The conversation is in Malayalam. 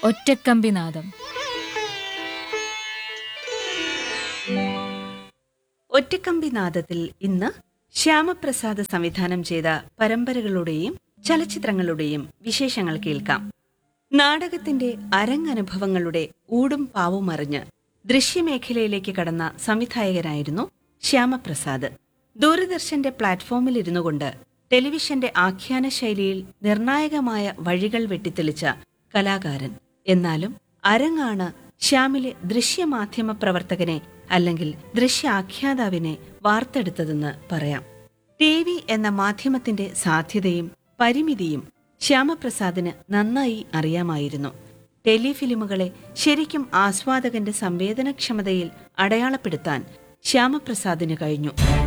ഒറ്റക്കമ്പിനാദം ഒറ്റക്കമ്പി നാദത്തിൽ ഇന്ന് ശ്യാമപ്രസാദ് സംവിധാനം ചെയ്ത പരമ്പരകളുടെയും ചലച്ചിത്രങ്ങളുടെയും വിശേഷങ്ങൾ കേൾക്കാം നാടകത്തിന്റെ അരങ്ങനുഭവങ്ങളുടെ ഊടും പാവും അറിഞ്ഞ് ദൃശ്യമേഖലയിലേക്ക് കടന്ന സംവിധായകനായിരുന്നു ശ്യാമപ്രസാദ് ദൂരദർശന്റെ പ്ലാറ്റ്ഫോമിൽ ഇരുന്നു കൊണ്ട് ടെലിവിഷന്റെ ആഖ്യാന ശൈലിയിൽ നിർണായകമായ വഴികൾ വെട്ടിത്തെളിച്ച കലാകാരൻ എന്നാലും അരങ്ങാണ് ശ്യാമിലെ ദൃശ്യമാധ്യമ പ്രവർത്തകനെ അല്ലെങ്കിൽ ദൃശ്യാഖ്യാതാവിനെ വാർത്തെടുത്തതെന്ന് പറയാം ടി വി എന്ന മാധ്യമത്തിന്റെ സാധ്യതയും പരിമിതിയും ശ്യാമപ്രസാദിന് നന്നായി അറിയാമായിരുന്നു ടെലിഫിലിമുകളെ ശരിക്കും ആസ്വാദകന്റെ സംവേദനക്ഷമതയിൽ അടയാളപ്പെടുത്താൻ ശ്യാമപ്രസാദിന് കഴിഞ്ഞു